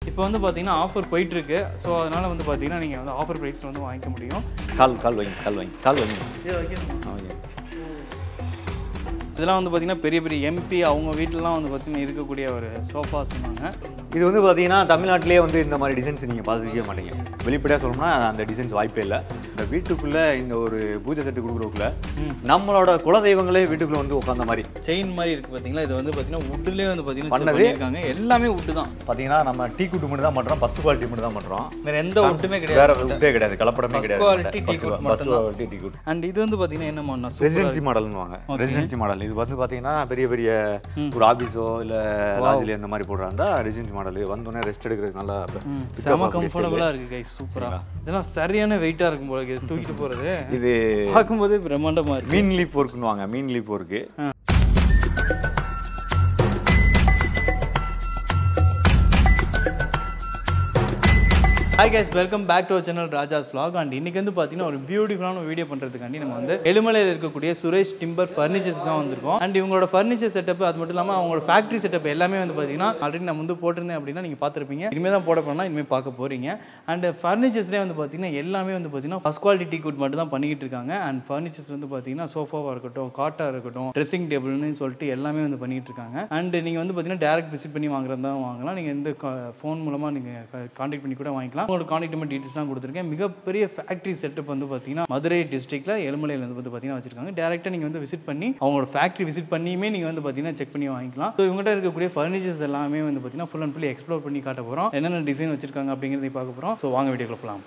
இப்போ வந்து பார்த்தீங்கன்னா ஆஃபர் போயிட்டு இருக்கு ஸோ அதனால வந்து பார்த்தீங்கன்னா நீங்கள் வந்து ஆஃபர் ப்ரைஸில் வந்து வாங்கிக்க முடியும் கால் கால் வைங்க கால் வைங்க கால் வைங்க இது வைக்கணுமா ஆ, வைங்க இதெல்லாம் வந்து பார்த்தீங்கன்னா பெரிய பெரிய எம்பி அவங்க வீட்டிலலாம் வந்து பார்த்தீங்கன்னா இருக்கக்கூடிய ஒரு சோஃபா சொன்னாங்க இது வந்து பார்த்தீங்கன்னா தமிழ்நாட்டிலே வந்து இந்த மாதிரி டிசைன்ஸ் நீங்கள் பார்த்துருக்கவே மாட்டீங்க வெளிப்படையாக சொல்லணும்னா அந்த டிசைன்ஸ் வாய்ப்பே இல்லை இந்த வீட்டுக்குள்ளே இந்த ஒரு பூஜை செட்டு கொடுக்குறதுக்குள்ள நம்மளோட குலதெய்வங்களே வீட்டுக்குள்ளே வந்து உட்காந்த மாதிரி செயின் மாதிரி இருக்குது பார்த்தீங்களா இது வந்து பார்த்தீங்கன்னா வுட்லேயே வந்து பார்த்தீங்கன்னா பண்ணது? பண்ணியிருக்காங்க எல்லாமே வுட்டு தான் பார்த்தீங்கன்னா நம்ம டீ குட்டு மட்டும் தான் பண்ணுறோம் ஃபஸ்ட் குவாலிட்டி மட்டும் தான் பண்ணுறோம் வேறு எந்த வுட்டுமே வேற கிடையாது விட்டே கிடையாது கலப்படமே First கிடையாது quality tea good ஃபஸ்ட் மட்டும்தான். குவாலிட்டி டீ குட் அண்ட் இது வந்து பார்த்தீங்கன்னா என்ன பண்ணா ரெசிடென்சி மாடல்னுவாங்க ரெசிடென்சி மாடல் இது வந்து பார்த்தீங்கன்னா பெரிய பெரிய ஒரு ஆஃபீஸோ இல்லை லாட்ஜில் இந்த மாதிரி போடுறாங்க ரெசிடென்சி மாடல் வந்தோடனே ரெஸ்ட் எடுக்கிறதுக்கு நல்லா செம கம்ஃபர்டபுளாக இருக்குது கைஸ் சூப்பராக இதெல்லாம் சரியான வெயிட்டாக இருக்கும் போல இது தூக்கிட்டு போகிறது இது பார்க்கும்போது பிரம்மாண்டமாக இருக்கு மீன் லீஃப் ஒர்க்குன்னுவாங்க மீன் leaf work hi guys welcome back to our channel Raja's vlog and இன்னைக்கு வந்து பார்த்தீங்கன்னா ஒரு பியூட்டிஃபுல்லான வீடியோ பண்ணுறதுக்காண்டி நம்ம வந்து எழுமலையில் இருக்கக்கூடிய சுரேஷ் டிம்பர் ஃபர்னிச்சர்ஸ் தான் வந்திருக்கோம் அண்ட் இவங்களோட ஃபர்னிச்சர் செட்டப் அது மட்டும் இல்லாமல் அவங்களோட ஃபேக்ட்ரி செட்டப் எல்லாமே வந்து பார்த்தீங்கன்னா ஆல்ரெடி நான் வந்து போட்டிருந்தேன் அப்படின்னா நீங்கள் பார்த்துருப்பீங்க இனிமேல் தான் போட போனால் இனிமேல் பார்க்க போகிறீங்க அண்ட் ஃபர்னிச்சர்ஸ்லேயே வந்து பார்த்தீங்கன்னா எல்லாமே வந்து பார்த்தீங்கன்னா ஃபஸ்ட் குவாலிட்டி டீ குட் மட்டும் தான் பண்ணிக்கிட்டு இருக்காங்க அண்ட் ஃபர்னிச்சர்ஸ் வந்து பார்த்தீங்கன்னா சோஃபாவாக இருக்கட்டும் காட்டாக இருக்கட்டும் ட்ரெஸ்ஸிங் டேபிள்னு சொல்லிட்டு எல்லாமே வந்து பண்ணிக்கிட்டு இருக்காங்க அண்ட் நீங்கள் வந்து பார்த்தீங்கன்னா டேரக்ட் விசிட் பண்ணி வாங்குறதா வாங்கலாம் நீங்கள் இந்த ஃபோன் மூலமாக நீங்கள் காண்டாக்ட் பண்ணி கூட வாங்கிக்கலாம் உங்களோட காண்டாக்ட் நம்பர் டீட்டெயில்ஸ்லாம் கொடுத்துருக்கேன் மிகப்பெரிய ஃபேக்ட்ரி செட்டப் வந்து பார்த்தீங்கன்னா மதுரை டிஸ்ட்ரிக்ட்டில் எலுமலையில் வந்து வந்து பார்த்தீங்கன்னா வச்சிருக்காங்க டேரெக்டாக நீங்கள் வந்து விசிட் பண்ணி அவங்களோட ஃபேக்ட்ரி விசிட் பண்ணியுமே நீங்கள் வந்து பார்த்தீங்கன்னா செக் பண்ணி வாங்கிக்கலாம் ஸோ இவங்ககிட்ட இருக்கக்கூடிய ஃபர்னிச்சர்ஸ் எல்லாமே வந்து பார்த்தீங்கன்னா ஃபுல் அண்ட் ஃபுல்லி எக்ஸ்ப்ளோர் பண்ணி காட்ட போகிறோம் என்னென்ன டிசைன் வச்சிருக்காங்க அப்படிங்கிறதை பார்க்க போகிறோம் ஸோ வாங்க வீடியோ போகலாம்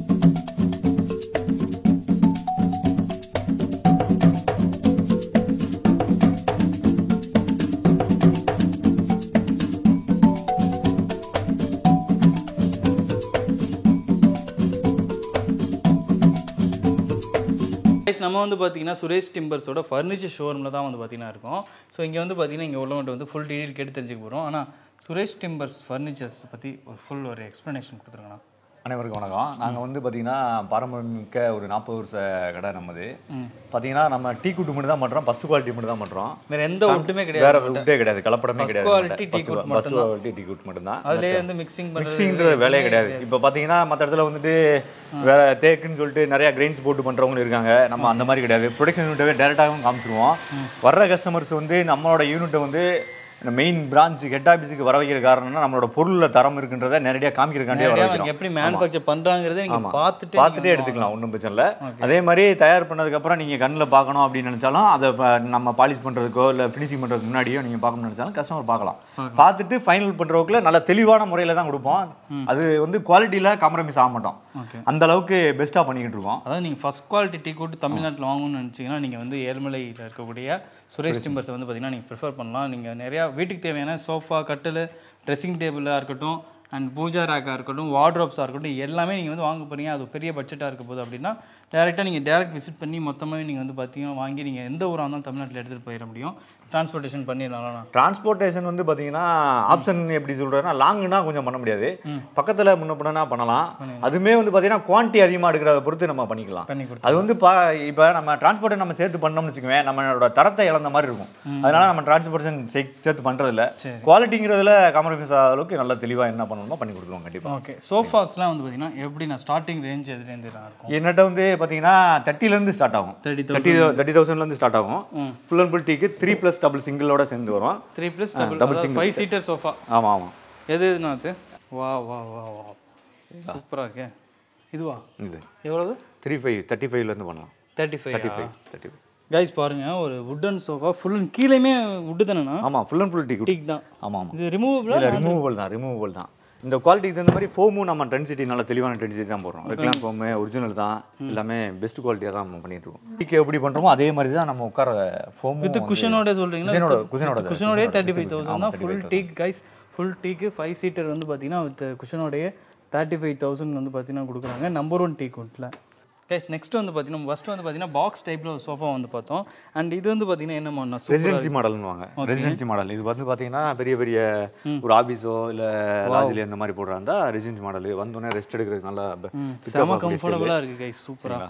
Guys, நம்ம வந்து பார்த்தீங்கன்னா சுரேஷ் டிம்பர்ஸோட ஃபர்னிச்சர் ஷோரூமில் தான் வந்து பார்த்தீங்கன்னா இருக்கோம் ஸோ இங்கே வந்து பார்த்தீங்கன்னா இங்கே உள்ளவங்கள்ட்ட வந்து ஃபுல் டீடைல் கேட்டு தெரிஞ்சுக்க போகிறோம் ஆனால் சுரேஷ் டிம்பர்ஸ் ஃபர்னிச்சர்ஸ் பற்றி ஒரு ஃபுல் ஒரு எக்ஸ்ப்ளனேஷன் கொடுத்துருங்கண்ணா அனைவருக்கும் வணக்கம் நாங்கள் வந்து பார்த்தீங்கன்னா பாரம்பரியமிக்க ஒரு நாற்பது வருஷ கடை நம்மது பார்த்தீங்கன்னா நம்ம டீ குட்டு மட்டும் தான் பண்ணுறோம் ஃபஸ்ட் குவாலிட்டி மட்டும் தான் பண்ணுறோம் வேறு எந்த வுட்டுமே கிடையாது வேற விட்டே கிடையாது கலப்படமே கிடையாது quality tea good first quality tea good மட்டும் தான் அதுலேயே வந்து மிக்சிங் பண்ணுறது மிக்சிங்கிற வேலையே கிடையாது இப்போ பார்த்தீங்கன்னா மற்ற இடத்துல வந்துட்டு வேற தேக்குன்னு சொல்லிட்டு நிறைய கிரெயின்ஸ் போட்டு பண்ணுறவங்களும் இருக்காங்க நம்ம அந்த மாதிரி கிடையாது ப்ரொடக்ஷன் யூனிட்டவே டேரெக்டாகவும் காமிச்சிருவோம் வர்ற கஸ்டமர்ஸ் வந்து நம்மளோட யூனிட்டை வந்து மெயின் பிரான்ச் ஹெட் ஆஃபீஸுக்கு வர வைக்கிற காரணம்னா நம்மளோட பொருளில் தரம் இருக்குன்றதை நேரடியாக காமிக்கிறக்காண்டியே வர வைக்கிறோம் எப்படி மேனுஃபேக்சர் பண்ணுறாங்கிறத நீங்கள் பார்த்துட்டு பார்த்துட்டே எடுத்துக்கலாம் ஒன்றும் பிரச்சனை இல்லை அதே மாதிரி தயார் பண்ணதுக்கப்புறம் நீங்கள் கண்ணில் பார்க்கணும் அப்படின்னு நினச்சாலும் அதை ப- நம்ம பாலிஷ் பண்ணுறதுக்கோ இல்லை ஃபினிஷிங் பண்ணுறதுக்கு முன்னாடியோ நீங்கள் பார்க்கணும்னு நினச்சாலும் கஸ்டமர் பார்க்கலாம் பார்த்துட்டு ஃபைனல் பண்ணுறதுக்குள்ள நல்ல தெளிவான முறையில் தான் கொடுப்போம் அது வந்து குவாலிட்டியில் காம்ப்ரமைஸ் ஆக மாட்டோம் ஓகே அந்த அளவுக்கு பெஸ்ட்டாக பண்ணிக்கிட்டு இருக்கோம் அதாவது நீங்கள் ஃபஸ்ட் குவாலிட்டி டீ கூட்டு தமிழ்நாட்டில் வாங்கணும்னு நினச்சிங்கன்னா நீங்கள் வந்து ஏழ்மலையில் இருக்கக்கூடிய சுரேஷ் டிம்பர்ஸ் வந்து பார்த்தீங்கன்னா நீங்கள் ப்ரிஃபர் பண்ணலாம் நீங்கள் நிறையா வீட்டுக்கு தேவையான சோஃபா கட்டில் ட்ரெஸ்ஸிங் டேபிளாக இருக்கட்டும் அண்ட் பூஜா ரேக்காக இருக்கட்டும் வார்ட்ரோப்ஸாக இருக்கட்டும் எல்லாமே நீங்கள் வந்து வாங்க போகிறீங்க அது பெரிய பட்ஜெட்டாக இருக்க போகுது அப்படின்னா டேரெக்டாக நீங்கள் டேரக்ட் விசிட் பண்ணி மொத்தமாக நீங்கள் வந்து பார்த்தீங்கன்னா வாங்கி நீங்கள் எந்த ஊராக இருந்தாலும் தமிழ்நாட்டில் எடுத்துகிட்டு போயிட முடியும் டிரான்ஸ்போர்ட்டேஷன் பண்ணிடலாம் டிரான்ஸ்போர்ட்டேஷன் வந்து பார்த்தீங்கன்னா ஆப்ஷன் எப்படி சொல்கிறேன்னா லாங்குனா கொஞ்சம் பண்ண முடியாது பக்கத்தில் முன்ன பின்னா பண்ணலாம் அதுவுமே வந்து பார்த்தீங்கன்னா குவான்டிட்டி அதிகமாக எடுக்கிறத பொறுத்து நம்ம பண்ணிக்கலாம் பண்ணி கொடுத்து அது வந்து பா இப்போ நம்ம டிரான்ஸ்போர்ட்டை நம்ம சேர்த்து பண்ணோம்னு வச்சுக்கோங்க நம்மளோட தரத்தை இழந்த மாதிரி இருக்கும் அதனால நம்ம டிரான்ஸ்போர்ட்டேஷன் சேர்த்து பண்றதில்ல குவாலிட்டிங்கிறதுல காம்ப்ரமைஸ் ஆகிற அளவுக்கு நல்லா தெளிவாக என்ன பண்ணணுமோ பண்ணி கொடுத்துருவோம் கண்டிப்பாக ஓகே சோஃபாஸ்லாம் வந்து பார்த்தீங்கன்னா எப்படி நான் ஸ்டார்டிங் ரேஞ்ச் எதுலேருந்து இருக்கும் என்னட்ட வந்து பார்த்தீங்கன்னா தேர்ட்டிலேருந்து ஸ்டார்ட் ஆகும் தேர்ட்டி தேர்ட்டி தேர்ட்டி தௌசண்ட்லேருந்து ஸ்டார்ட் ஆகும் full and full teak three plus double சிங்கிளோட சேர்ந்து வரும் three plus double double single. Five seater sofa ஆமாம் ஆமாம் எது எதுனா அது வா வா வா வா சூப்பராக இருக்கே இதுவா இது எவ்வளவு த்ரீ ஃபைவ் தேர்ட்டி ஃபைவ்லேருந்து பண்ணலாம் thirty thirty five five thirty five guys பாருங்க ஒரு வுட்டன் சோஃபா ஃபுல் அண்ட் கீழேயுமே வுட்டு தானேண்ணா ஆமாம் full and full tea teak தான் ஆமாம் ஆமாம் இது ரிமூவபிளா இல்லை ரிமூவபிள் தான் ரிமூவபிள் தான் இந்த குவாலிட்டிக்கு தகுந்த மாதிரி ஃபோமும் நம்ம டென்சிட்டி நல்ல தெளிவான டென்சிட்டி தான் போடுறோம் ரெக்லாம் ஃபோமு ஒரிஜினல் தான் எல்லாமே பெஸ்ட் குவாலிட்டியாக தான் நம்ம பண்ணிட்டு இருக்கோம் டீக்கு எப்படி பண்ணுறோமோ அதே மாதிரி தான் நம்ம உட்கார ஃபோமும் வித் குஷனோட சொல்றீங்களா குஷனோட குஷனோட குஷனோடய தேர்ட்டி ஃபைவ் தௌசண்ட் தான் full teak guys full teak five seater வந்து பார்த்தீங்கன்னா வித் குஷனோடைய தேர்ட்டி ஃபைவ் தௌசண்ட் வந்து பார்த்தீங்கன்னா கொடுக்குறாங்க நம்பர் ஒன் டீ குட்டில் கைஸ் நெக்ஸ்ட் வந்து பார்த்தீங்கன்னா ஃபஸ்ட்டு வந்து பார்த்தீங்கன்னா பாக்ஸ் டைப்பில் ஒரு சோஃபா வந்து பார்த்தோம் அண்ட் இது வந்து பார்த்தீங்கன்னா என்ன பண்ணா ரெசிடென்சி மாடல்னுவாங்க ரெசிடென்சி மாடல் இது வந்து பார்த்தீங்கன்னா பெரிய பெரிய ஒரு ஆஃபீஸோ இல்லை லாட்ஜில் இந்த மாதிரி போடுறாங்க ரெசிடென்சி மாடல் வந்தோடனே ரெஸ்ட் எடுக்கிறதுக்கு நல்லா செம கம்ஃபர்டபுளாக இருக்குது கைஸ் சூப்பராக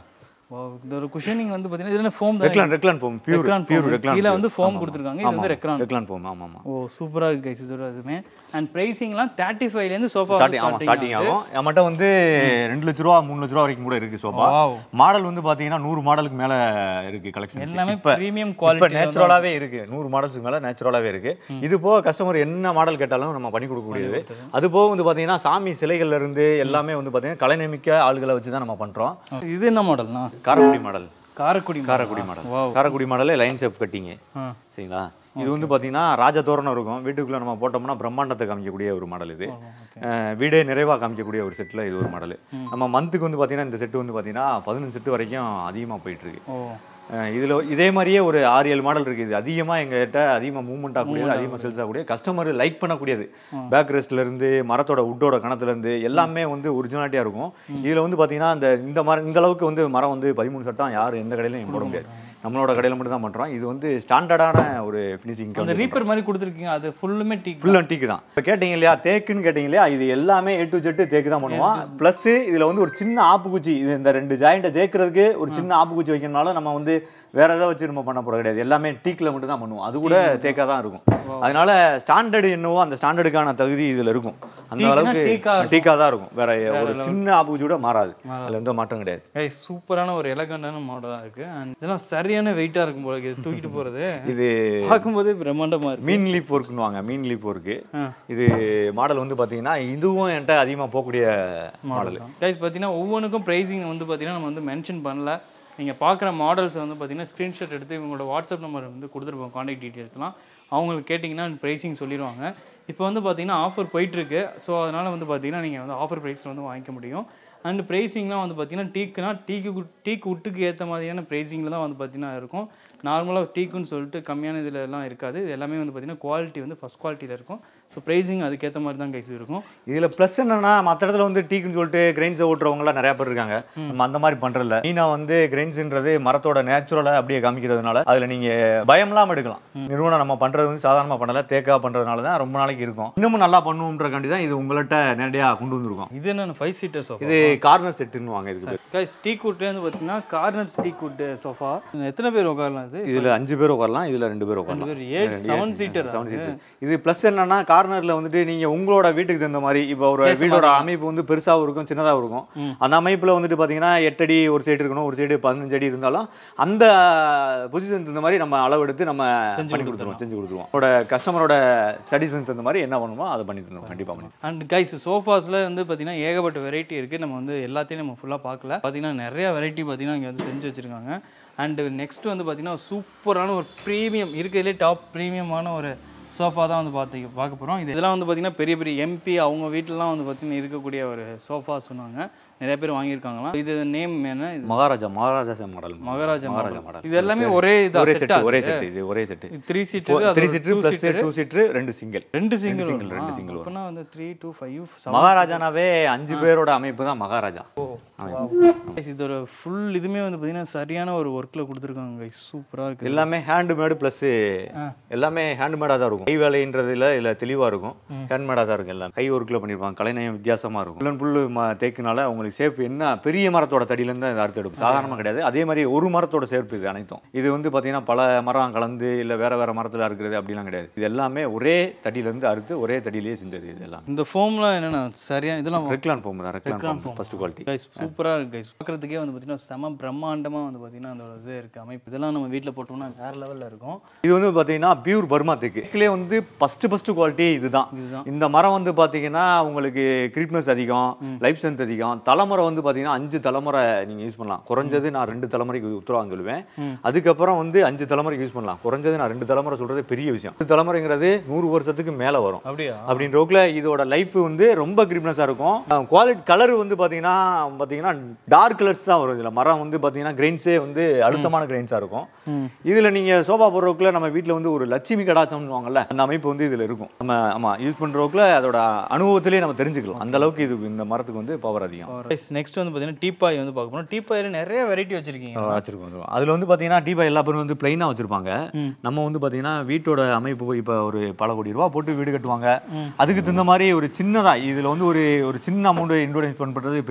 Wow, இந்த ஒரு குஷனிங் வந்து பார்த்தீங்கன்னா இதுல ஃபோம் தான் Reclan Reclan foam pure Reclan pure foam. Reclan கீழ வந்து foam கொடுத்திருக்காங்க. இது வந்து Reclan. ரெக்லான் போம் ஆமா ஆமா ஓ சூப்பராக இருக்கு கைஸ் இதோட இதுமே அண்ட் ப்ரைஸிங்லாம் தேர்ட்டி ஃபைவ்லேருந்து சோஃபா ஸ்டார்டிங் ஆமா ஸ்டார்டிங் ஆகும் நம்மகிட்ட வந்து ரெண்டு லட்ச ரூபா மூணு லட்ச ரூபா வரைக்கும் கூட இருக்கு சோஃபா Wow. மாடல் வந்து பாத்தீங்கன்னா நூறு மாடலுக்கு மேல இருக்கு கலெக்ஷன் எல்லாமே இப்ப ப்ரீமியம் இப்ப குவாலிட்டி நேச்சுரலாவே இருக்கு நூறு மாடல்ஸ்க்கு மேல நேச்சுரலாவே இருக்கு இது போக கஸ்டமர் என்ன மாடல் கேட்டாலும் நம்ம பண்ணி கொடுக்கக்கூடியது அது போக வந்து பாத்தீங்கன்னா சாமி சிலைகள்ல இருந்து எல்லாமே வந்து பாத்தீங்கன்னா கலைநமிக்க ஆளுகளை வச்சு தான் நம்ம பண்றோம் இது என்ன மாடல்னா Karaikudi model Karaikudi model. Karaikudi model Wow. Karaikudi மாடலே லைன் ஷேப் கட்டிங்க ஆ சரிங்களா இது வந்து பாத்தீங்கன்னா ராஜதோரணம் இருக்கும் வீட்டுக்குள்ள நம்ம போட்டோம்னா பிரம்மாண்டத்தை காமிக்கக்கூடிய ஒரு மாடல் இது அஹ் வீடே நிறைவா காமிக்கக்கூடிய ஒரு செட்டில் இது ஒரு மாடல் நம்ம மந்த்துக்கு வந்து பாத்தீங்கன்னா இந்த செட்டு வந்து பாத்தீங்கன்னா பதினஞ்சு செட்டு வரைக்கும் அதிகமா போயிட்டு இருக்கு ஓ அஹ் இதுல இதே மாதிரியே ஒரு ஆறு ஏழு மாடல் இருக்கு இது அதிகமா எங்ககிட்ட அதிகமா மூவ்மெண்ட் ஆகக்கூடியது அதிகமா சேல்ஸ் ஆகக்கூடிய கஸ்டமர் லைக் பண்ணக்கூடியது பேக் ரெஸ்ட்ல இருந்து மரத்தோட உட்டோட கணத்துல இருந்து எல்லாமே வந்து ஒரிஜினாலிட்டியா இருக்கும் இதுல வந்து பாத்தீங்கன்னா இந்த இந்த மரம் இந்த அளவுக்கு வந்து மரம் வந்து பதிமூணு சட்டம் யாரும் எந்த கடையிலும் போட முடியாது நம்மளோட கடையில மட்டும் தான் பண்றோம் இது வந்து ஸ்டாண்டர்டான ஒரு ஃபினிஷிங் அந்த ரீப்பர் மாதிரி கொடுத்துருக்கீங்க அது ஃபுல்லுமே டீக் ஃபுல் அண்ட் டீக்கு தான் இப்போ கேட்டீங்க இல்லையா தேக்குன்னு கேட்டீங்க இல்லையா இது எல்லாமே ஏ டு ஜெட்டு தேக்கு தான் பண்ணுவோம் ப்ளஸ் இதுல வந்து ஒரு சின்ன ஆப்புக்குச்சி இது இந்த ரெண்டு ஜாயிண்ட்டை ஜெயிக்கிறதுக்கு ஒரு சின்ன ஆப்புக்குச்சி வைக்கணும்னால நம்ம வந்து வேற ஏதாவது வச்சு நம்ம பண்ண போறது கிடையாது எல்லாமே டீக்ல மட்டும் தான் பண்ணுவோம் அது கூட தேக்கா தான் இருக்கும் அதனால ஸ்டாண்டர்டு என்னவோ அந்த ஸ்டாண்டர்டுக்கான தகுதி இதுல இருக்கும் அந்த டீக்னா அளவுக்கு டீக்கா டீக்கா தான் இருக்கும் வேற ஒரு சின்ன ஆப்புக்குச்சி கூட மாறாது அதுல எந்த மாற்றம் கிடையாது கைஸ் சூப்பரான ஒரு எலகண்டான மாடலாக இருக்கு அண்ட் இதெல்லாம் சரியான வெயிட்டாக இருக்கும் போல இருக்கு. இது தூக்கிட்டு போகிறது இது பார்க்கும்போதே பிரம்மாண்டமாக இருக்கு மீன் லீப் ஒர்க்குன்னுவாங்க மீன் லீப் ஒர்க்கு ஆ. இது மாடல் வந்து பாத்தீங்கன்னா இதுவும் என்கிட்ட அதிகமா போகக்கூடிய மாடல் கைஸ் பார்த்தீங்கன்னா ஒவ்வொன்றுக்கும் ப்ரைஸிங் வந்து பார்த்தீங்கன்னா நம்ம வந்து மென்ஷன் பண்ணல நீங்கள் பார்க்குற மாடல்ஸ் வந்து பார்த்தீங்கன்னா ஸ்க்ரீன்ஷாட் எடுத்து இவங்களோட வாட்ஸ்அப் நம்பர் வந்து கொடுத்துருப்போம் காண்டாக்ட் டீட்டெயில்ஸ்லாம் அவங்களுக்கு கேட்டிங்கன்னா ப்ரைஸிங் சொல்லிடுவாங்க இப்போ வந்து பார்த்தீங்கன்னா ஆஃபர் போயிட்டுருக்கு ஸோ அதனால் வந்து பார்த்தீங்கன்னா நீங்கள் வந்து ஆஃபர் ப்ரைஸில் வந்து வாங்கிக்க முடியும் அண்ட் ப்ரைஸிங்லாம் வந்து பார்த்தீங்கன்னா டீக்குனா டீக்கு டீக்கு உட்டுக்கு ஏற்ற மாதிரியான ப்ரைஸிங்கில் தான் வந்து பார்த்தீங்கன்னா இருக்கும் நார்மலாக டீக்குன்னு சொல்லிட்டு கம்மியான இதில் எல்லாம் இருக்காது இது எல்லாமே வந்து பார்த்தீங்கன்னா குவாலிட்டி வந்து ஃபஸ்ட் குவாலிட்டியில் இருக்கும் ஸோ ப்ரைஸிங் அதுக்கேற்ற மாதிரி தான் கைஸ் இருக்கும் இதுல ப்ளஸ் என்னன்னா மற்ற இடத்துல வந்து டீக்குன்னு சொல்லிட்டு கிரெயின்ஸை ஓட்டுறவங்கலாம் நிறைய பேர் இருக்காங்க நம்ம அந்த மாதிரி பண்றதில்ல மெயினா வந்து கிரெயின்ஸ்ன்றது மரத்தோட நேச்சுரலா அப்படியே காமிக்கிறதுனால அதுல நீங்க பயம் இல்லாம எடுக்கலாம் நிறுவனம் நம்ம பண்றது வந்து சாதாரணமா பண்ணல தேக்கா பண்றதுனால தான் ரொம்ப நாளைக்கு இருக்கும் இன்னமும் நல்லா பண்ணுவோம்ன்றக்காண்டி தான் இது உங்கள்கிட்ட நேரடியா கொண்டு வந்திருக்கோம் இது என்ன ஃபைவ் சீட்டர் சோஃபா இது கார்னர் செட்டுன்னு வாங்க இதுக்கு பேர். கைஸ் டீ வந்து பார்த்தீங்கன்னா கார்னர் டீ குட் சோஃபா எத்தனை பேர் உட்காரலாம் இது இதுல அஞ்சு பேர் உட்காரலாம் இதுல ரெண்டு பேர் ரெண்டு உட்காரலாம் பேர் eight seven seater seven seater இது ப்ளஸ் என்னன்னா கார்னர்ல வந்துட்டு நீங்க உங்களோட வீட்டுக்கு தகுந்த மாதிரி இப்போ ஒரு வீடோட அமைப்பு வந்து பெருசாவும் இருக்கும் சின்னதாகவும் இருக்கும் அந்த அமைப்புல வந்துட்டு பாத்தீங்கன்னா எட்டு அடி ஒரு சைடு இருக்கணும் ஒரு சைடு பதினஞ்சு அடி இருந்தாலும் அந்த பொசிஷன் தகுந்த மாதிரி நம்ம அளவு எடுத்து நம்ம பண்ணி கொடுத்துருவோம் செஞ்சு கொடுத்துருவோம் உங்களோட கஸ்டமரோட சாட்டிஸ்ஃபேக்ஷன் தகுந்த மாதிரி என்ன பண்ணுமோ அதை பண்ணி தருவோம் கண்டிப்பா பண்ணி அண்ட் கைஸ் சோஃபாஸில் வந்து பார்த்தீங்கன்னா ஏகப்பட்ட வெரைட்டி இருக்குது நம்ம வந்து எல்லாத்தையும் நம்ம ஃபுல்லாக பார்க்கல பார்த்தீங்கன்னா நிறைய வெரைட்டி பார்த்தீங்கன்னா இங்கே வந்து செஞ்சு வச்சுருக்காங்க அண்டு நெக்ஸ்ட் வந்து பார்த்தீங்கன்னா சூப்பரான ஒரு ப்ரீமியம் இருக்கிறதுலே டாப் ப்ரீமியமான ஒரு சோஃபா தான் வந்து பார்த்து பார்க்க போகிறோம் இது இதெல்லாம் வந்து பார்த்தீங்கன்னா பெரிய பெரிய எம்பி அவங்க வீட்டிலலாம் வந்து பார்த்தீங்கன்னா இருக்கக்கூடிய ஒரு சோஃபா சொன்னாங்க நிறைய பேர் வாங்கியிருக்காங்களாம் இது நேம் என்ன இது Maharaja Maharaja model Maharaja Maharaja model model இது எல்லாமே ஒரே இதா ஒரே set செட் ஆ ஒரே இருக்கு? செட் இது ஒரே set three seater three seater plus two seater ரெண்டு சிங்கிள் ரெண்டு சிங்கிள் single, ரெண்டு single வரும். அப்போனா வந்து த்ரீ டூ ஃபைவ் மகாராஜானாவே அஞ்சு பேரோட அமைப்பு தான் மகாராஜா Guys, இதோட ஃபுல் இதுமே வந்து பார்த்தீங்கன்னா சரியான ஒரு ஒர்க்கில் கொடுத்துருக்காங்க கைஸ் சூப்பராக இருக்குது எல்லாமே ஹேண்ட்மேடு ப்ளஸ் எல்லாமே ஹேண்ட்மேடாக தான் இருக்கும் கை வேலைன்றதுல இல்ல தெளிவா இருக்கும் ஹேண்ட்மேடாக தான் இருக்கும் எல்லாம் கை ஒர்க்கில் பண்ணியிருப்பாங்க கலைநயம் வித்தியாசமா இருக்கும் ஃபுல் அண்ட் ஃபுல் தேக்குனால உங்களுக்கு சேஃப் என்ன பெரிய மரத்தோட தடியிலேருந்து இதை அறுத்து எடுக்கும் சாதாரணமாக கிடையாது அதே மாதிரி ஒரு மரத்தோட சேர்ப்பு இது அனைத்தும் இது வந்து பார்த்தீங்கன்னா பல மரம் கலந்து இல்ல வேற வேற மரத்துல அறுக்கிறது அப்படிலாம் கிடையாது இது எல்லாமே ஒரே தடியிலேருந்து அறுத்து ஒரே தடியிலேயே செஞ்சது இது எல்லாம் இந்த ஃபோம்லாம் என்னென்ன சரியான இதெல்லாம் ரெக்லான் போகும் தான் ரெக்லான் போகும் ஃபர்ஸ்ட் குவாலிட்டி கைஸ் சூப்பராக இருக்கு கைஸ் பார்க்குறதுக்கே வந்து பார்த்தீங்கன்னா செம பிரம்மாண்டமாக வந்து பார்த்தீங்கன்னா அதோட இது இருக்குது அமைப்பு இதெல்லாம் நம்ம வீட்டில் போட்டோம்னா வேறு லெவலில் இருக்கும் இது வந்து பாத்தீங்கன்னா பியூர் பர்மா தேக்கு இதுலேயே வந்து ஃபர்ஸ்ட் ஃபர்ஸ்ட் குவாலிட்டி இதுதான் இந்த மரம் வந்து பாத்தீங்கன்னா உங்களுக்கு கிரிப்னஸ் அதிகம் லைஃப் ஸ்ட்ரென்த் அதிகம் தலைமுறை வந்து பாத்தீங்கன்னா அஞ்சு தலைமுறை நீங்க யூஸ் பண்ணலாம் குறைஞ்சது நான் ரெண்டு தலைமுறைக்கு உத்தரவாங்க சொல்லுவேன் அதுக்கப்புறம் வந்து அஞ்சு தலைமுறைக்கு யூஸ் பண்ணலாம் குறைஞ்சது நான் ரெண்டு தலைமுறை சொல்றது பெரிய விஷயம் ரெண்டு தலைமுறைங்கிறது நூறு வருஷத்துக்கு மேல வரும் அப்படியா அப்படின்றதுக்குள்ள இதோட லைஃப் வந்து ரொம்ப கிரிப்னஸாக இருக்கும் குவாலிட்டி கலர் வந்து பார்த்தீங்கன்னா பார்த்தீங்கன்னா டார்க் கலர்ஸ் தான் வரும் இதில் மரம் வந்து பார்த்தீங்கன்னா கிரெயின்ஸே வந்து அழுத்தமான கிரெயின்ஸாக இருக்கும் இதில் நீங்கள் சோஃபா போடுறதுக்குள்ள நம்ம வீட்டில் வந்து ஒரு லட்சுமி கடாச்சம்னு வாங்கல்ல அந்த அமைப்பு வந்து இதில் இருக்கும் நம்ம ஆமாம் யூஸ் பண்ணுறதுக்குள்ள அதோட அனுபவத்திலே நம்ம தெரிஞ்சுக்கலாம் அந்த அளவுக்கு இது இந்த மரத்துக்கு வந்து பவர் அதிகம் நெக்ஸ்ட் வந்து பார்த்தீங்கன்னா டீப்பாய் வந்து பார்க்க போகிறோம் டீப்பாயில் நிறைய வெரைட்டி வச்சுருக்கீங்க வச்சிருக்கோம் அதில் வந்து பார்த்தீங்கன்னா டீபா எல்லா பேரும் வந்து பிளைனாக வச்சிருப்பாங்க நம்ம வந்து பார்த்தீங்கன்னா வீட்டோட அமைப்பு இப்போ ஒரு பல கோடி ரூபா போட்டு வீடு கட்டுவாங்க அதுக்கு தகுந்த மாதிரி ஒரு சின்னதா இதில் வந்து ஒரு ஒரு சின்ன அமௌண்ட் இன்வெஸ்ட் பண்ணுறது பெரிய யோசிக்க மாட்டாங்க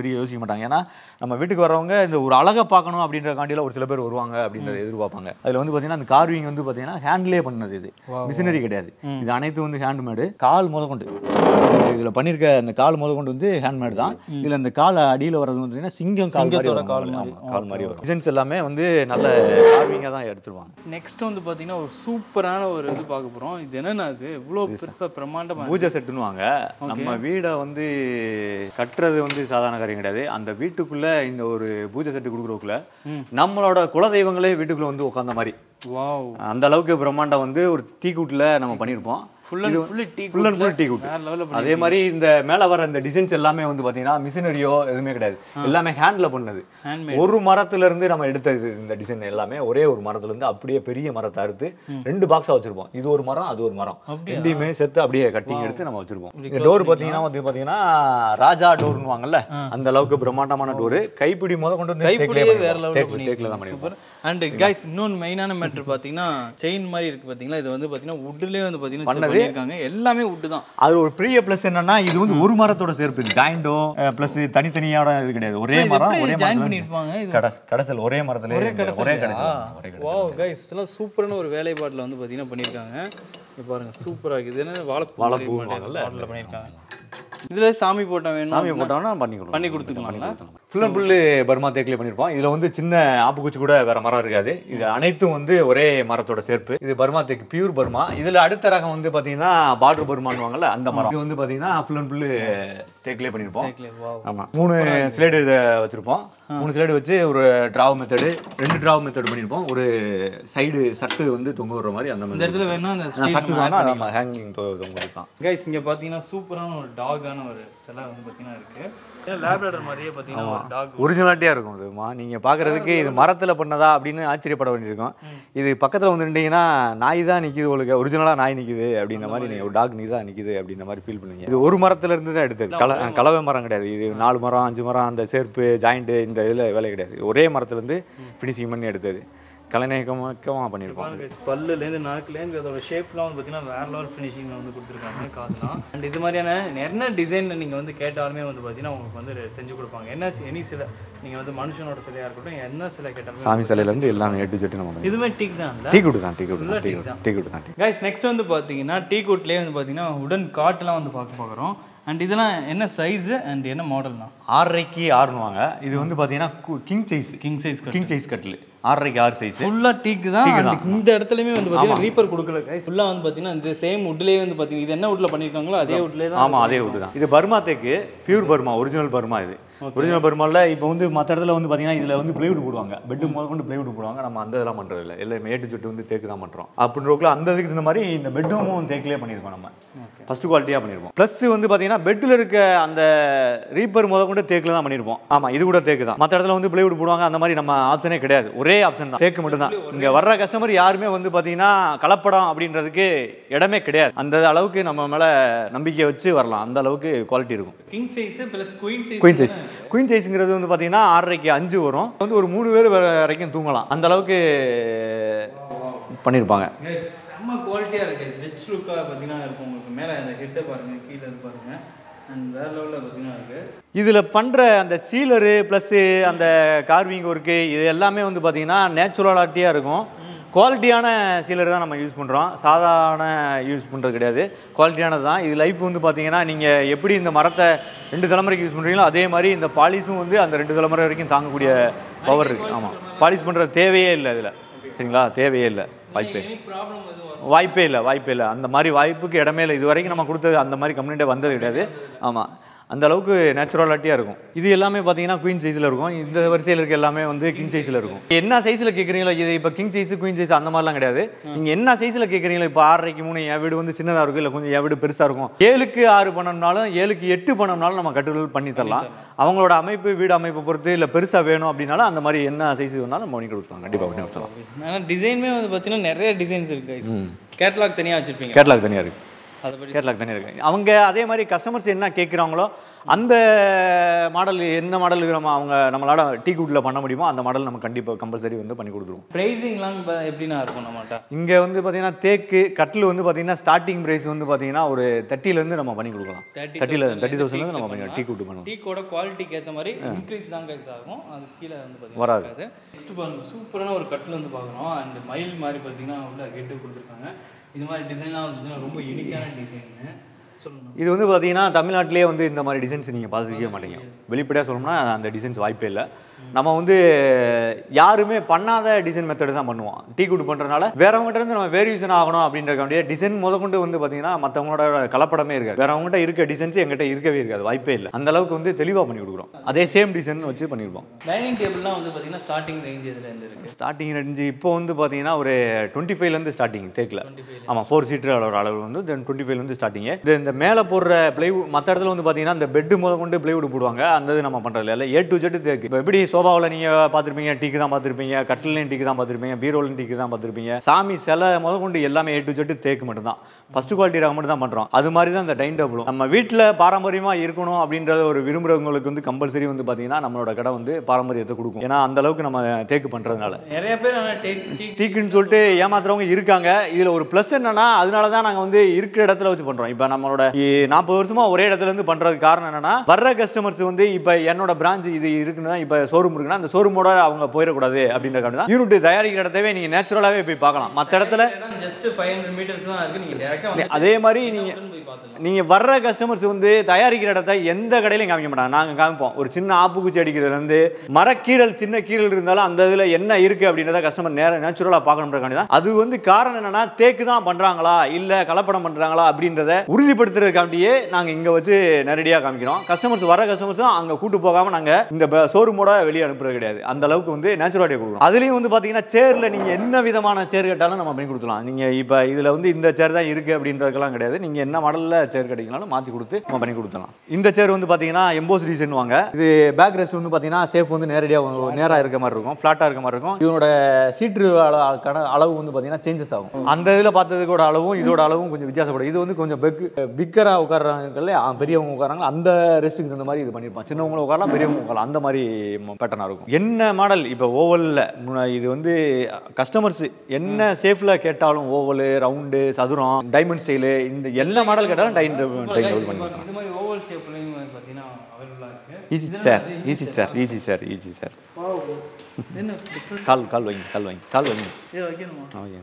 மாட்டாங்க ஏன்னா நம்ம வீட்டுக்கு வரவங்க இந்த ஒரு அழகை பார்க்கணும் அப்படின்ற காண்டியில் ஒரு சில பேர் வருவாங்க அப்படின்றத எதிர்பார்ப்பாங்க அதில் வந்து பார்த்தீங்கன்னா அந்த கார்விங் வந்து பார்த்தீங்கன்னா ஹேண்ட்லேயே பண்ணது இது மிஷினரி கிடையாது இது அனைத்து வந்து ஹேண்ட்மேடு கால் முத கொண்டு இதில் பண்ணியிருக்க அந்த கால் முத கொண்டு வந்து ஹேண்ட்மேடு தான் இதில் அந்த கால் அடியில் வர்றது வந்து பார்த்தீங்கன்னா சிங்கம் கால் மாதிரி சிங்கத்தோட வரும். கால் ஆமா, மாதிரி. கால் மாதிரி வரும் டிசைன்ஸ் எல்லாமே வந்து நல்ல கார்விங்காக தான் எடுத்துருவாங்க நெக்ஸ்ட் வந்து பார்த்தீங்கன்னா ஒரு சூப்பரான ஒரு இது பார்க்க போகிறோம் இது என்னன்னா அது இவ்வளோ பெருசாக பிரம்மாண்டமாக பூஜை செட்டுன்னுவாங்க நம்ம வீடை வந்து கட்டுறது வந்து சாதாரண காரியம் கிடையாது அந்த வீட்டுக்குள்ள இந்த ஒரு பூஜை செட்டு கொடுக்குறதுக்குள்ள நம்மளோட குலதெய்வங்களே வீட்டுக்குள்ள வந்து உட்காந்த மாதிரி வாவ் அந்த அளவுக்கு பிரம்மாண்டம் வந்து ஒரு டீ கூட்டில் நம்ம பண்ணியிருப்போம் full and full teak full and full teak wood வேற லெவலில் அதே மாதிரி இந்த மேலே வர இந்த டிசைன்ஸ் எல்லாமே வந்து பார்த்தீங்கன்னா மிஷினரியோ எதுவுமே கிடையாது எல்லாமே ஹேண்டில் பண்ணது ஹேண்ட்மேட் ஒரு மரத்துல இருந்து நம்ம எடுத்த இது இந்த டிசைன் எல்லாமே ஒரே ஒரு மரத்துல இருந்து அப்படியே பெரிய மரத்தை அறுத்து ரெண்டு பாக்ஸா வச்சிருப்போம் இது ஒரு மரம் அது ஒரு மரம் ரெண்டையுமே சேர்த்து அப்படியே கட்டிங் எடுத்து நம்ம வச்சிருப்போம் இந்த டோர் பாத்தீங்கன்னா வந்து பாத்தீங்கன்னா ராஜா டோர்னு வாங்கல்ல அந்த அளவுக்கு பிரம்மாண்டமான டோர் கைப்பிடி முத கொண்டு வந்து கைப்பிடியே வேற லெவலில் தேக்கில் தான் பண்ணி பண்ணிருப்போம் சூப்பர் அண்ட் கைஸ் இன்னொன்று மெயினான மேட்ரு பார்த்தீங்கன்னா செயின் மாதிரி இருக்கு பார்த்தீங்களா இது வந்து பார்த்தீங்கன்னா வுட்லேயே வந்து பார்த்தீங்கன்னா பண்ணியிருக்காங்க எல்லாமே வுட்டு தான் அது ஒரு பெரிய ப்ளஸ் என்னன்னா இது வந்து ஒரு மரத்தோட சேர்ப்பு ஜாயிண்டோ ப்ளஸ் தனித்தனியோட இது கிடையாது ஒரே மரம் ஒரே ஜாயின் மரத்துல பண்ணியிருப்பாங்க இது கடைசல் கடைசல் ஒரே மரத்துல ஒரே கடைசல் ஒரே கடைசல் ஒரே கடைசல் வாவ் கைஸ் இதெல்லாம் சூப்பரான ஒரு வேலைப்பாட்டில் வந்து பார்த்தீங்கன்னா பண்ணியிருக்காங்க இப்போ பாருங்க சூப்பராக இருக்குது என்ன வாழைப்பூ வாழைப்பூ மாடலில் பண்ணியிருக்காங்க இதில் சாமி போட்டோ வேணும் சாமி போட்டோம்னா பண்ணி கொடுப்போம் பண்ணி கொடுத்துக்கலாங்களா ஃபுல் அண்ட் ஃபுல்லு பர்மா தேக்கிலே பண்ணியிருப்போம் இதில் வந்து சின்ன ஆப்புக்குச்சி கூட வேற மரம் இருக்காது இது அனைத்தும் வந்து ஒரே மரத்தோட சேர்ப்பு இது பர்மா தேக்கு பியூர் பர்மா இதில் அடுத்த ரகம் வந்து பார்த்தீங்கன்னா பார்டர் பர்மான்னுவாங்கல்ல அந்த மரம் இது வந்து பார்த்தீங்கன்னா ஃபுல் அண்ட் ஃபுல்லு தேக்கிலே பண்ணியிருப்போம் வாவ் ஆமாம் மூணு ஸ்லைடு இதை வச்சுருப்போம் மூணு ஸ்லைடு வச்சு ஒரு டிராவ் மெத்தடு ரெண்டு டிராவ் மெத்தட் பண்ணியிருப்போம் ஒரு சைடு சட்டு வந்து தொங்க விடுற மாதிரி அந்த இந்த மாதிரி இடத்துல வேணா அந்த நான் சட்டு வேணா நம்ம ஹேங்கிங் தொங்க விடலாம் கைஸ் இங்கே பார்த்தீங்கன்னா சூப்பரான ஒரு டாகான ஒரு சிலை வந்து பார்த்தீங்கன்னா இருக்கு லேப்ரேட்டர் மாதிரியே பார்த்தீங்கன்னா ஒரு டாக் ஒரிஜினாலிட்டியாக இருக்கும் இதுமா நீங்கள் பார்க்குறதுக்கு இது மரத்தில் பண்ணதா அப்படின்னு ஆச்சரியப்பட வேண்டியிருக்கும் இது பக்கத்தில் வந்து நின்றீங்கன்னா நாய் தான் நிற்கிது உங்களுக்கு ஒரிஜினலாக நாய் நிற்கிது அப்படின்ற மாதிரி நீங்கள் ஒரு டாக் நீ தான் நிற்கிது அப்படின்ற மாதிரி ஃபீல் பண்ணுவீங்க இது ஒரு மரத்துல இருந்து தான் எடுத்தது கல கலவை மரம் கிடையாது இது நாலு மரம் அஞ்சு மரம் அந்த சேர்ப்பு ஜாயிண்ட்டு இந்த இதில் வேலை கிடையாது ஒரே மரத்துலேருந்து ஃபினிஷிங் பண்ணி எடுத்தது கலைநயக்கமாக பண்ணியிருக்கோம் guys. பல்லுலேருந்து நாக்குலேருந்து அதோட ஷேப்லாம் வந்து பார்த்தீங்கன்னா வேற லெவல் ஃபினிஷிங் வந்து கொடுத்துருக்காங்க காதுலாம் அண்ட் இது மாதிரியான என்ன டிசைனில் நீங்கள் வந்து கேட்டாலுமே வந்து பார்த்தீங்கன்னா உங்களுக்கு வந்து செஞ்சு கொடுப்பாங்க என்ன எனி சிலை நீங்கள் வந்து மனுஷனோட சிலையாக இருக்கட்டும் என்ன சிலை கேட்டாலுமே சாமி சிலையிலேருந்து எல்லாமே எட்டு ஜெட்டு நம்ம பண்ணிருக்கோம். இதுவுமே டீக் தான் இல்லை டீ குட்டு தான் டீ குட்டு தான் டீ குட்டு டீ குட்டு தான் டீ கைஸ் நெக்ஸ்ட் வந்து பார்த்தீங்கன்னா டீ கோட்லேயே வந்து பார்த்தீங்கன்னா உடன் காட்டெலாம் வந்து பார்க்க பார்க்குறோம் அண்ட் இதெல்லாம் என்ன சைஸு அண்ட் என்ன மாடல்னா ஆறரைக்கு ஆறுனுவாங்க இது வந்து பார்த்தீங்கன்னா king size king size king size கட்டில் ஆறரைக்கு ஆறு சைஸ் ஃபுல்லாக டீக்கு தான் and இந்த இடத்துலையுமே வந்து பார்த்தீங்கன்னா ரீப்பர் கொடுக்கல கைஸ் ஃபுல்லாக வந்து பார்த்தீங்கன்னா இந்த சேம் வுட்லேயே வந்து பார்த்தீங்கன்னா இது என்ன வுட்டில் பண்ணியிருக்காங்களோ அதே வுட்லேயே தான் ஆமா அதே வுட்டு தான் இது பர்மா தேக்கு பியூர் பர்மா ஒரிஜினல் பர்மா இது ஒரிஜினல் பர்மால இப்போ வந்து மற்ற இடத்துல வந்து பார்த்தீங்கன்னா இதில் வந்து பிளைவுட் போடுவாங்க பெட்டு முதல் கொண்டு பிளைவுட் போடுவாங்க நம்ம அந்த இதெல்லாம் பண்ணுறது இல்லை எல்லாமே ஏட்டு சுட்டு வந்து தேக்கு தான் பண்ணுறோம் அப்படின்றக்குள்ள அந்த இதுக்கு இந்த மாதிரி இந்த பெட்ரூமும் தேக்கிலே பண்ணியிருக்கோம் நம்ம ஃபர்ஸ்ட் குவாலிட்டியாக பண்ணியிருப்போம் ப்ளஸ் வந்து பார்த்தீங்கன்னா பெட்டில் இருக்க அந்த ரீப்பர் முத கொண்டு தேக்கில் தான் பண்ணியிருப்போம் ஆமாம் இது கூட தேக்கு தான் மற்ற இடத்துல வந்து பிளைவுட் போடுவாங்க அந்த மாதிரி நம்ம ஆப்ஷனே கிடையாது ஒரே ஆப்ஷன் தான் தேக்கு மட்டும் தான் இங்கே வர்ற கஸ்டமர் யாருமே வந்து பார்த்தீங்கன்னா கலப்படம் அப்படின்றதுக்கு இடமே கிடையாது அந்த அளவுக்கு நம்ம மேலே நம்பிக்கை வச்சு வரலாம் அந்த அளவுக்கு குவாலிட்டி இருக்கும் king size plus queen size queen size queen சைஸ்ங்கிறது வந்து பார்த்தீங்கன்னா ஆறரைக்கு அஞ்சு வரும் வந்து ஒரு மூணு பேர் வரைக்கும் தூங்கலாம் அந்த அளவுக்கு பண்ணியிருப்பாங்க செம்ம குவாலிட்டியாக இருக்கு ரிச் லுக்காக பார்த்தீங்கன்னா இருக்கும் உங்களுக்கு மேலே அந்த ஹெட்டை பாருங்கள் கீழே இது பாருங்கள் அண்ட் வேற லெவலில் பார்த்தீங்கன்னா இருக்கு இதில் பண்ணுற அந்த சீலரு ப்ளஸ்ஸு அந்த கார்விங் ஒர்க்கு இது எல்லாமே வந்து பார்த்தீங்கன்னா நேச்சுரலாட்டியாக இருக்கும் குவாலிட்டியான சீலர் தான் நம்ம யூஸ் பண்ணுறோம் சாதாரண யூஸ் பண்ணுறது கிடையாது குவாலிட்டியானது தான் இது லைஃப் வந்து பார்த்தீங்கன்னா நீங்கள் எப்படி இந்த மரத்தை ரெண்டு தலைமுறைக்கு யூஸ் பண்ணுறீங்களோ அதே மாதிரி இந்த பாலிஷும் வந்து அந்த ரெண்டு தலைமுறை வரைக்கும் தாங்கக்கூடிய பவர் இருக்குது ஆமாம் பாலிஷ் பண்ணுற தேவையே இல்லை இதில் சரிங்களா தேவையே இல்லை வாய்ப்பே எனி ப்ராப்ளம் எதுவும் வரும் வாய்ப்பே இல்லை வாய்ப்பே இல்லை அந்த மாதிரி வாய்ப்புக்கு இடமே இல்லை இது வரைக்கும் நம்ம கொடுத்தது அந்த மாதிரி கம்ப்ளைண்ட்டே வந்தது கிடையாது ஆமாம் அந்த அளவுக்கு நேச்சுரலாட்டியாக இருக்கும் இது எல்லாமே பார்த்தீங்கன்னா குயின் சைஸில் இருக்கும் இந்த வரிசையில் இருக்க எல்லாமே வந்து கிங் சைஸில் இருக்கும் என்ன சைஸில் கேட்குறீங்களோ இது இப்போ கிங் சைஸ் குயின் சைஸ் அந்த மாதிரிலாம் கிடையாது நீங்கள் என்ன சைஸில் கேட்குறீங்களோ இப்போ ஆறரைக்கு மூணு என் வீடு வந்து சின்னதாக இருக்கும் இல்லை கொஞ்சம் என் வீடு பெருசாக இருக்கும் ஏழுக்கு ஆறு பண்ணோம்னாலும் ஏழுக்கு எட்டு பண்ணோம்னாலும் நம்ம கட்டுதல் பண்ணி தரலாம் அவங்களோட அமைப்பு வீடு அமைப்பை பொறுத்து இல்லை பெருசாக வேணும் அப்படின்னாலும் அந்த மாதிரி என்ன சைஸ் வேணாலும் நம்ம பண்ணி கொடுக்கலாம் கண்டிப்பாக பண்ணி கொடுக்கலாம் ஆனால் டிசைனுமே வந்து பார்த்தீங்கன்னா நிறைய டிசைன்ஸ் இருக்கு guys. கேட்லாக் தனியாக வச்சிருப்பீங்க கேட்லாக் தனியாக இருக்குது அதைப்படி கேரளாக்கு தனியாக இருக்கு அவங்க அதே மாதிரி கஸ்டமர்ஸ் என்ன கேட்குறாங்களோ அந்த மாடல் என்ன மாடல் நம்ம அவங்க நம்மளால டீ குட்டில் பண்ண முடியுமோ அந்த மாடல் நம்ம கண்டிப்பாக கம்பல்சரி வந்து பண்ணி கொடுத்துருவோம் ப்ரைஸிங்லாம் எப்படிண்ணா இருக்கும் நம்மகிட்ட இங்கே வந்து பார்த்தீங்கன்னா தேக்கு கட்டில் வந்து பார்த்தீங்கன்னா ஸ்டார்டிங் ப்ரைஸ் வந்து பார்த்தீங்கன்னா ஒரு தேர்ட்டிலேருந்து நம்ம பண்ணி கொடுக்கலாம் தேர்ட்டியில் தேர்ட்டி தௌசண்ட் நம்ம பண்ணி டீ கூட்டு பண்ணலாம் டீக்கோட குவாலிட்டிக்கு ஏற்ற மாதிரி இன்க்ரீஸ் தான் கைஸ் ஆகும் அது கீழே வந்து பார்த்தீங்கன்னா வராது. இருக்காது நெக்ஸ்ட் பாருங்க சூப்பரான ஒரு கட்டில் வந்து பார்க்குறோம் அண்ட் மயில் மாதிரி பார்த்தீங்கன்னா உள்ள கெட்டு கொடுத்துருக்காங்க இது மாதிரி டிசைன்லாம் வந்து ரொம்ப யூனிக்கான டிசைன் சொல்லணும் இது வந்து பார்த்தீங்கன்னா தமிழ்நாட்டிலே வந்து இந்த மாதிரி டிசைன்ஸ் நீங்கள் பார்த்துருக்கவே மாட்டீங்க வெளிப்படையாக சொல்லணும்னா அந்த டிசைன்ஸ் வாய்ப்பே இல்லை நம்ம வந்து யாருமே பண்ணாத டிசைன் மெத்தட் தான் பண்ணுவோம் டீ குட் பண்ணுறதுனால வேறவங்ககிட்ட இருந்து நம்ம வேரியேஷன் ஆகணும் அப்படின்றக்காண்டிய டிசைன் முதற்கொண்டு வந்து பார்த்தீங்கன்னா மற்றவங்களோட கலப்படமே இருக்காது வேறவங்ககிட்ட இருக்க டிசைன்ஸ் எங்கிட்ட இருக்கவே இருக்காது வாய்ப்பே இல்லை அந்த அளவுக்கு வந்து தெளிவாக பண்ணி கொடுக்குறோம் அதே சேம் டிசைன் வச்சு பண்ணியிருப்போம் டைனிங் டேபிள்லாம் வந்து பார்த்தீங்கன்னா ஸ்டார்டிங் ரேஞ்ச் இதில் இருந்து இருக்கு ஸ்டார்டிங் ரேஞ்சு இப்போ வந்து பார்த்தீங்கன்னா ஒரு டுவெண்ட்டி ஃபைவ்லேருந்து ஸ்டார்டிங் தேக்கில் ஆமாம் ஃபோர் சீட்டர் அளவு அளவு வந்து தென் டுவெண்ட்டி ஃபைவ்லேருந்து ஸ்டார்டிங் இது இந்த மேலே போடுற பிளைவுட் மற்ற இடத்துல வந்து பார்த்தீங்கன்னா இந்த பெட்டு முத கொண்டு பிளைவுட் போடுவாங்க அந்த இது நம்ம பண்ணுறது இல்லை ஏ டு ஜெட்டு தேக்கு இப்போ எப்படி சோபாவில் நீங்கள் பார்த்துருப்பீங்க டீக்கு தான் பார்த்துருப்பீங்க கட்டிலையும் டீக்கு தான் பார்த்துருப்பீங்க பீரோலையும் டீக்கு தான் பார்த்துருப்பீங்க சாமி சிலை முத கொண்டு எல்லாமே ஏ டு ஜெட்டு தேக்கு மட்டும்தான் ஃபஸ்ட் குவாலிட்டி ரகம் மட்டும் தான் பண்ணுறோம் அது மாதிரி தான் இந்த டைன் டேபிளும் நம்ம வீட்டில் பாரம்பரியமாக இருக்கணும் அப்படின்றத ஒரு விரும்புகிறவங்களுக்கு வந்து கம்பல்சரி வந்து பார்த்தீங்கன்னா நம்மளோட கடை வந்து பாரம்பரியத்தை கொடுக்கும் ஏன்னா அந்த அளவுக்கு நம்ம தேக்கு பண்ணுறதுனால நிறைய பேர் ஆனால் டேக் டீ டீக்குன்னு சொல்லிட்டு ஏமாத்துறவங்க இருக்காங்க இதுல ஒரு ப்ளஸ் என்னன்னா அதனால தான் நாங்க வந்து இருக்கிற இடத்துல வச்சு பண்றோம் இப்போ நம்மளோட நாற்பது வருஷமா ஒரே இடத்துல இருந்து பண்றதுக்கு காரணம் என்னன்னா வர்ற கஸ்டமர்ஸ் வந்து இப்போ என்னோட பிரான்ச் இது இருக்குன்னா இப்போ ஷோரூம் இருக்குன்னா அந்த ஷோரூமோட அவங்க போயிடக்கூடாது அப்படின்றக்காண்டி தான் யூனிட் தயாரிக்கிற இடத்தவே நீங்க நேச்சுரலாவே போய் பார்க்கலாம் மற்ற இடத்துல ஜஸ்ட் ஃபைவ் ஹண்ட்ரட் மீட்டர்ஸ் தான் இருக்கு நீங்கள் டேரெக்டாக வந்து அதே மாதிரி நீங்க போய் பார்த்துக்கலாம் நீங்க வர்ற கஸ்டமர்ஸ் வந்து தயாரிக்கிற இடத்த எந்த கடையிலையும் காமிக்க மாட்டாங்க நாங்க காமிப்போம் ஒரு சின்ன ஆப்புக்குச்சி அடிக்கிறதுல இருந்து மரக்கீரல் சின்ன கீரல் இருந்தாலும் அந்த இதுல என்ன இருக்கு அப்படின்றத கஸ்டமர் நேர நேச்சுரலா பார்க்கணுன்றக்காண்டி தான் அது வந்து காரணம் என்னன்னா தேக்கு தான் பண்றாங்களா இல்ல கலப்படம் பண்றாங்களா அப்படின்றத உறுதிப்படுத்துறதுக்காண்டியே நாங்க இங்க வச்சு நேரடியாக காமிக்கிறோம் கஸ்டமர்ஸ் வர கஸ்டமர்ஸும் அங்க கூட்டு போகாம நாங்க இந்த ஷோரூமோட வெளியே அனுப்புறது கிடையாது அந்த அளவுக்கு வந்து நேச்சுரலாட்டியை கொடுக்குறோம் அதுலயும் வந்து பாத்தீங்கன்னா சேர்ல நீங்க என்ன விதமான சேர் கேட்டாலும் நம்ம பண்ணி கொடுத்துலாம் நீங்க இப்ப இதுல வந்து இந்த சேர் தான் இருக்கு அப்படின்றதுக்கெல்லாம் கிடையாது நீங்க என்ன மாடல்ல சேர் கிடைக்கனாலும் மாத்தி கொடுத்து நம்ம பண்ணி கொடுத்தலாம் இந்த சேர் வந்து பாத்தீங்கன்னா எம்போஸ் டிசைன் வாங்க இது பேக் ரெஸ்ட் வந்து பாத்தீங்கன்னா சேஃப் வந்து நேரடியாக நேரா இருக்க மாதிரி இருக்கும் ஃபிளாட்டா இருக்க மாதிரி இருக்கும் இதனோட சீட்டு அளவு வந்து பாத்தீங்கன்னா சேஞ்சஸ் ஆகும் அந்த இதுல பார்த்ததுக்கோட அளவும் இதோட அளவும் கொஞ்சம் வித்தியாசப்படும் இது வந்து கொஞ்சம் பெக் பிக்கரா உட்கார்றாங்கல்ல ஆ, பெரியவங்க உட்காராங்க அந்த ரெஸ்ட்டுக்கு தகுந்த மாதிரி இது பண்ணியிருப்பான் சின்னவங்களும் உட்காரலாம் பெரியவங்க உட்காரலாம் அந்த மாதிரி பேட்டர்னாக இருக்கும் என்ன மாடல் இப்போ ஓவலில் இது வந்து கஸ்டமர்ஸ் என்ன சேஃபில் கேட்டாலும் ஓவலு ரவுண்டு சதுரம் டைமண்ட் ஸ்டைலு இந்த என்ன மாடல் கேட்டாலும் டைன் டைன் டபுள் பண்ணி இந்த மாதிரி ஓவல் ஷேப்லையும் பார்த்தீங்கன்னா அவைலபிளாக இருக்கு easy chair easy chair easy chair easy chair என்ன டிஃப்ரெண்ட் கால் கால் வைங்க கால் வைங்க கால் வைங்க இதை வைக்கணுமா ஆ, வைங்க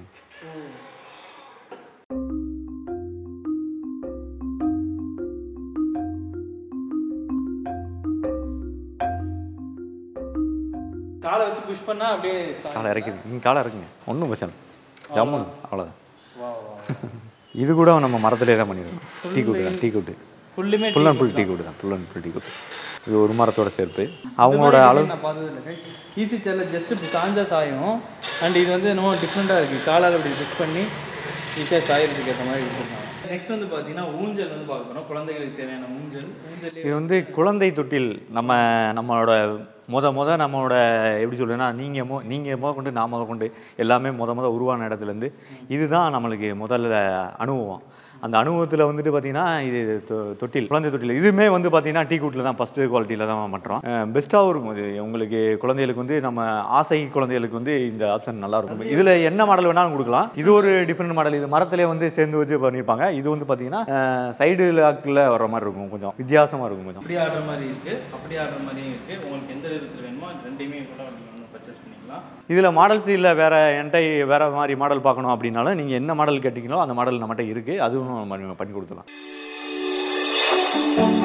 காலை வச்சு புஷ் பண்ணா அப்படியே சா- காலை இறக்கிது நீங்கள் காலை இறக்குங்க ஒன்றும் பிரச்சனை ஜம்முன்னு அவ்வளோதான் வா வா இது கூட நம்ம மரத்துலேயே தான் பண்ணிடுவோம் டீ கூட்டு தான் டீ கூட்டு ஃபுல்லுமே ஃபுல் அண்ட் ஃபுல் டீ கூட்டு தான் ஃபுல் அண்ட் ஃபுல் டீ கூட்டு இது ஒரு மரத்தோட சேர்ப்பு அவங்களோட அளவு நான் பார்த்தது இல்லை ஈஸி சேரில் ஜஸ்ட் இப்படி சாஞ்சா சாயும் அண்ட் இது வந்து இன்னும் டிஃப்ரெண்ட்டாக இருக்குது காலால் இப்படி புஷ் பண்ணி ஈஸியாக சாயறதுக்கு ஏற்ற மாதிரி கொடுத்துருக்காங்க நெக்ஸ்ட் வந்து பார்த்தீங்கன்னா ஊஞ்சல் வந்து பார்க்க போகிறோம் குழந்தைகளுக்கு தேவையான ஊஞ்சல் ஊஞ்சல் இது வந்து குழந்தை தொட்டில் நம்ம நம்மளோட முத முத நம்மளோட எப்படி சொல்றேன்னா நீங்கள் மொ நீங்கள் முத கொண்டு நான் முத கொண்டு எல்லாமே முத முத உருவான இடத்துலேருந்து இதுதான் நம்மளுக்கு முதல்ல அனுபவம் அந்த அனுபவத்தில் வந்துட்டு பார்த்தீங்கன்னா இது தொ- தொட்டில் குழந்தை தொட்டில் இதுவுமே வந்து பார்த்தீங்கன்னா டீ கூட்டில் தான் ஃபஸ்ட்டு குவாலிட்டியில் தான் பண்ணுறோம் பெஸ்ட்டாகவும் இருக்கும் இது உங்களுக்கு குழந்தைகளுக்கு வந்து நம்ம ஆசை குழந்தைகளுக்கு வந்து இந்த ஆப்ஷன் நல்லா இருக்கும் இதில் என்ன மாடல் வேணாலும் கொடுக்கலாம் இது ஒரு டிஃப்ரெண்ட் மாடல் இது மரத்திலே வந்து சேர்ந்து வச்சு பண்ணியிருப்பாங்க இது வந்து பார்த்தீங்கன்னா சைடு லாக்கில் வர மாதிரி இருக்கும் கொஞ்சம் வித்தியாசமாக இருக்கும் கொஞ்சம் அப்படி ஆடுற மாதிரி இருக்குது அப்படி ஆடுற மாதிரியும் இருக்குது உங்களுக்கு எந்த விதத்தில் வேணுமோ ரெண்டையுமே கூட நீங்கள் வந்து பர்ச்சேஸ் பண்ணிக்கலாம் இதில் மாடல்ஸ் இல்லை வேற என்கிட்ட வேற மாதிரி மாடல் பார்க்கணும் அப்படின்னாலும் நீங்கள் என்ன மாடல் கேட்டிங்களோ அந்த மாடல் நம்மகிட்ட இருக்குது அதுவும் நம்ம பண்ணி கொடுத்துலாம்